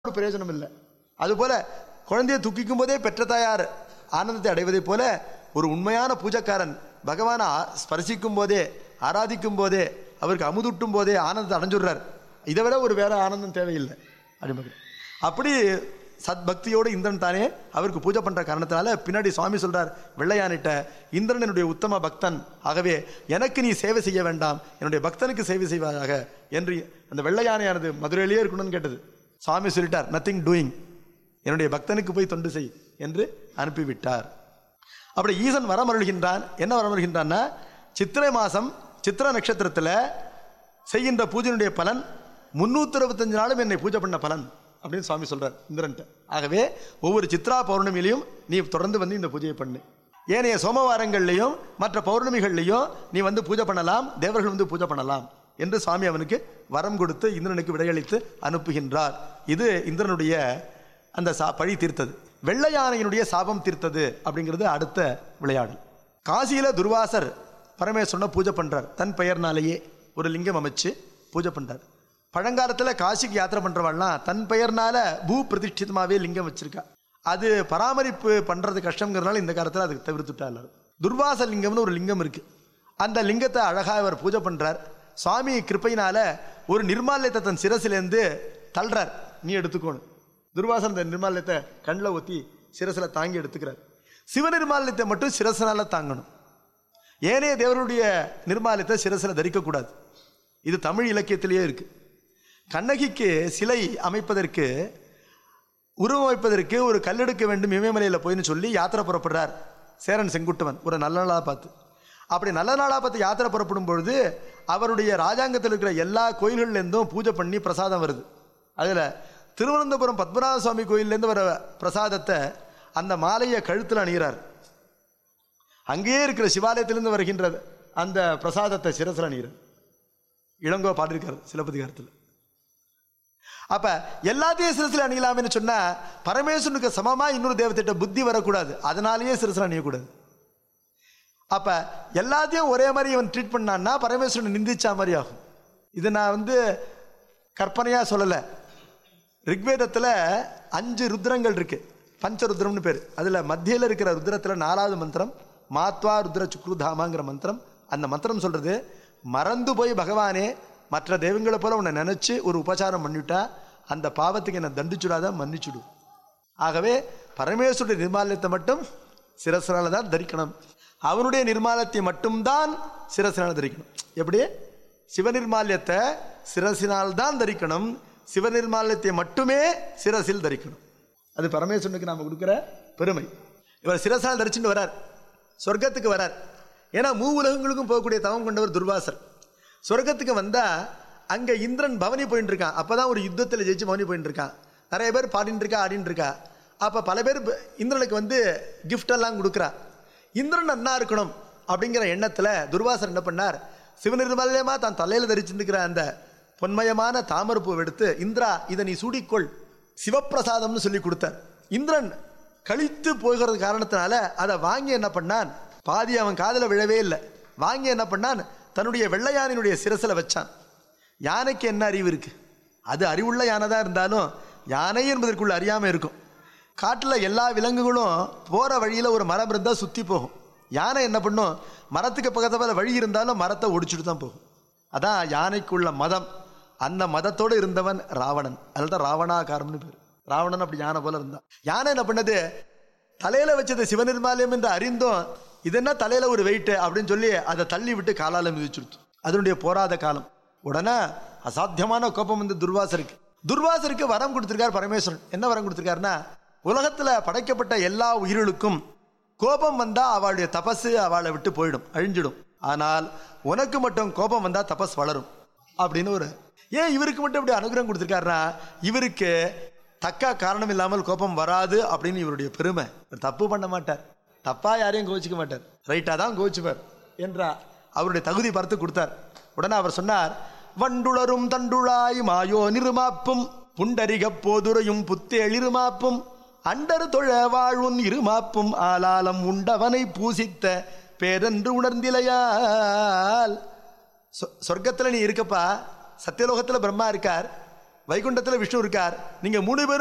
ஒரு பிரயோஜனம் இல்லை அதுபோல குழந்தையை துக்கிக்கும் போதே பெற்ற தாயார் ஆனந்தத்தை அடைவதைப் போல ஒரு உண்மையான பூஜைக்காரன் பகவானை ஆ- ஸ்பரிசிக்கும் போதே ஆராதிக்கும் போதே அவருக்கு அமுதூட்டும் போதே ஆனந்தத்தை அடைஞ்சுடுறார் இதை விட ஒரு வேற ஆனந்தம் தேவையில்லை அப்படி அப்படி சத் பக்தியோடு இந்திரன் தானே அவருக்கு பூஜை பண்ற காரணத்தினால பின்னாடி சுவாமி சொல்றார் வெள்ளையானிட்ட இந்திரன் என்னுடைய உத்தம பக்தன் ஆகவே எனக்கு நீ சேவை செய்ய வேண்டாம் என்னுடைய பக்தனுக்கு சேவை செய்வாயாக என்று அந்த வெள்ளையானையானது மதுரையிலேயே இருக்கணும்னு கேட்டது சுவாமி சொல்லிட்டார் நத்திங் டூயிங் என்னுடைய பக்தனுக்கு போய் தொண்டு செய் என்று அனுப்பிவிட்டார் அப்படி ஈசன் வரமருள்கின்றான் என்ன வரமருள்கின்றான்னா சித்திரை மாதம் சித்திர நட்சத்திரத்தில் செய்கின்ற பூஜையினுடைய பலன் முன்னூற்றி அறுபத்தஞ்சு நாளும் என்னை பூஜை பண்ண பலன் அப்படின்னு சுவாமி சொல்றார் இந்திரன்ட்ட ஆகவே ஒவ்வொரு சித்ரா பௌர்ணமியிலையும் நீ தொடர்ந்து வந்து இந்த பூஜையை பண்ணு ஏனைய சோமவாரங்கள்லையும் மற்ற பௌர்ணமிகள்லையும் நீ வந்து பூஜை பண்ணலாம் தேவர்கள் வந்து பூஜை பண்ணலாம் என்று சுவாமி அவனுக்கு வரம் கொடுத்து இந்திரனுக்கு விடையளித்து அனுப்புகின்றார் இது இந்திரனுடைய அந்த சா பழி தீர்த்தது வெள்ளை யானையினுடைய சாபம் தீர்த்தது அப்படிங்கிறது அடுத்த விளையாடல் காசியில துர்வாசர் பரமேஸ்வரனை பூஜை பண்றார் தன் பெயர்னாலேயே ஒரு லிங்கம் அமைச்சு பூஜை பண்றார் பழங்காலத்தில் காசிக்கு யாத்திரை பண்றவாள்லாம் தன் பெயர்னால பூ பிரதிஷ்டிதமாவே லிங்கம் வச்சிருக்கா அது பராமரிப்பு பண்றது கஷ்டங்கிறதுனால இந்த காலத்தில் அதுக்கு தவிர்த்துட்டா எல்லாரும் துர்வாச லிங்கம்னு ஒரு லிங்கம் இருக்கு அந்த லிங்கத்தை அழகா அவர் பூஜை பண்றார் சுவாமி கிருப்பையினால ஒரு நிர்மாலயத்தை தன் சிரசிலேருந்து தள்ளுறார் நீ எடுத்துக்கோணும் துர்வாசன் அந்த நிர்மாலயத்தை கண்ணில் ஊற்றி சிரசில் தாங்கி எடுத்துக்கிறார் சிவ நிர்மாலயத்தை மட்டும் சிரசனால தாங்கணும் ஏனைய தேவருடைய நிர்மாலயத்தை சிரசில் தரிக்கக்கூடாது இது தமிழ் இலக்கியத்திலேயே இருக்கு கண்ணகிக்கு சிலை அமைப்பதற்கு உருவம் வைப்பதற்கு ஒரு கல்லெடுக்க வேண்டும் இமயமலையில் போயின்னு சொல்லி யாத்திரை புறப்படுறார் சேரன் செங்குட்டுவன் ஒரு நல்ல நாளாக பார்த்து அப்படி நல்ல நாளாக பார்த்து யாத்திரை புறப்படும் பொழுது அவருடைய ராஜாங்கத்தில் இருக்கிற எல்லா கோயில்கள்லேருந்தும் பூஜை பண்ணி பிரசாதம் வருது அதில் திருவனந்தபுரம் பத்மநாப சுவாமி கோயில்லேருந்து வர பிரசாதத்தை அந்த மாலையை கழுத்தில் அணிகிறார் அங்கேயே இருக்கிற சிவாலயத்திலிருந்து வருகின்ற அந்த பிரசாதத்தை சிரசில் அணிகிறார் இளங்கோ பாடியிருக்கார் சிலப்பதிகாரத்தில் அப்ப எல்லாத்தையும் சிரசில் அணியலாம்னு சொன்னா பரமேஸ்வரனுக்கு சமமா இன்னொரு தேவத்திட்ட புத்தி வரக்கூடாது அதனாலேயே சிரசில் அணியக்கூடாது அப்ப எல்லாத்தையும் ஒரே மாதிரி இவன் ட்ரீட் பண்ணான்னா பரமேஸ்வரன் நிந்திச்சா மாதிரி ஆகும் இது நான் வந்து கற்பனையா சொல்லலை ரிக்வேதத்துல அஞ்சு ருத்ரங்கள் இருக்கு பஞ்சருத்ரம்னு பேர் அதுல மத்தியில இருக்கிற ருத்ரத்துல நாலாவது மந்திரம் மாத்வா ருத்ர சுக்ருதாமாங்கிற மந்திரம் அந்த மந்திரம் சொல்றது மறந்து போய் பகவானே மற்ற தெய்வங்களை போல உன்னை நினைச்சு ஒரு உபச்சாரம் பண்ணிவிட்டா அந்த பாவத்துக்கு என்னை தண்டிச்சுடாத மன்னிச்சுடு ஆகவே பரமேஸ்வருடைய நிர்மாலயத்தை மட்டும் சிரசனால தான் தரிக்கணும் அவனுடைய நிர்மாலயத்தை மட்டும்தான் சிரசினால் தரிக்கணும் எப்படி சிவநிர்மால்யத்தை சிரசினால் தான் தரிக்கணும் சிவநிர்மால்யத்தை மட்டுமே சிரசில் தரிக்கணும் அது பரமேஸ்வரனுக்கு நாம கொடுக்கிற பெருமை இவர் சிரசால் தரிச்சுட்டு வரார் சொர்க்கத்துக்கு வரார் ஏன்னா மூ உலகங்களுக்கும் போகக்கூடிய தவம் கொண்டவர் துர்வாசர் சொர்க்கத்துக்கு வந்தா அங்க இந்திரன் பவனி போயிட்டு இருக்கான் அப்பதான் ஒரு யுத்தத்தில் ஜெயிச்சு பவனி போயிட்டு இருக்கான் நிறைய பேர் பாடிட்டு இருக்கா ஆடிட்டு இருக்கா அப்ப பல பேர் ப- இந்திரனுக்கு வந்து gift எல்லாம் கொடுக்குறா இந்திரன் நன்னா இருக்கணும் அப்படிங்கிற எண்ணத்துல துர்வாசர் என்ன பண்ணார் சிவநிர்மல்யமா தான் தலையில தரிச்சிருக்கிற அந்த பொன்மயமான தாமரப்பூவை எடுத்து இந்திரா இதை நீ சூடிக்கொள் சிவப்பிரசாதம்னு சொல்லி கொடுத்தார் இந்திரன் கழித்து போகிறது காரணத்தினால அதை வாங்கி என்ன பண்ணான் பாதி அவன் காதுல விழவே இல்லை வாங்கி என்ன பண்ணான் தன்னுடைய வெள்ளையானினுடைய சிரசில் வச்சான் யானைக்கு என்ன அறிவு இருக்கு அது அறிவுள்ள யானை தான் இருந்தாலும் யானை என்பதற்குள்ள அறியாம இருக்கும் காட்டில் எல்லா விலங்குகளும் போற வழியில ஒரு மரம் இருந்தால் சுத்தி போகும் யானை என்ன பண்ணும் மரத்துக்கு பக்கத்துல வழி இருந்தாலும் மரத்தை ஒடிச்சுட்டு தான் போகும் அதான் யானைக்குள்ள மதம் அந்த மதத்தோடு இருந்தவன் ராவணன் அதில் தான் ராவணாகாரம்னு பேர் ராவணன் அப்படி யானை போல இருந்தான் யானை என்ன பண்ணது தலையில வச்சது சிவநிர்மாலயம் என்று அறிந்தும் இது என்ன தலையில ஒரு வெயிட் அப்படின்னு சொல்லி அதை தள்ளி விட்டு காலால மிதிச்சுடுத்து அதனுடைய போராத காலம் உடனே அசாத்தியமான கோபம் வந்து துர்வாசருக்கு துர்வாசருக்கு வரம் கொடுத்திருக்கார் பரமேஸ்வரன் என்ன வரம் கொடுத்திருக்காருன்னா உலகத்துல படைக்கப்பட்ட எல்லா உயிர்களுக்கும் கோபம் வந்தா அவளுடைய தபசு அவளை விட்டு போயிடும் அழிஞ்சிடும் ஆனால் உனக்கு மட்டும் கோபம் வந்தா தபஸ் வளரும் அப்படின்னு ஒரு ஏன் இவருக்கு மட்டும் இப்படி அனுகிரகம் கொடுத்திருக்காருன்னா இவருக்கு தக்க காரணம் இல்லாமல் கோபம் வராது அப்படின்னு இவருடைய பெருமை இவர் தப்பு பண்ண மாட்டார் தப்பா யாரையும் கோச்சிக்க மாட்டார் ரைட்டா தான் கோச்சுப்பார் என்ற அவருடைய தகுதி பார்த்து கொடுத்தார் உடனே அவர் சொன்னார் வண்டுளரும் தண்டுழாய் மாயோ நிருமாப்பும் புண்டரிகப் போதுரையும் புத்தேளிருமாப்பும் அண்டர் தொழ வாழ்வுன் இருமாப்பும் ஆலாலம் உண்டவனை பூசித்த பேரென்று உணர்ந்திலையால் சொ- சொர்க்கத்துல நீ இருக்கப்பா சத்தியலோகத்துல பிரம்மா இருக்கார் வைகுண்டத்தில் விஷ்ணு இருக்கார் நீங்கள் மூணு பேரும்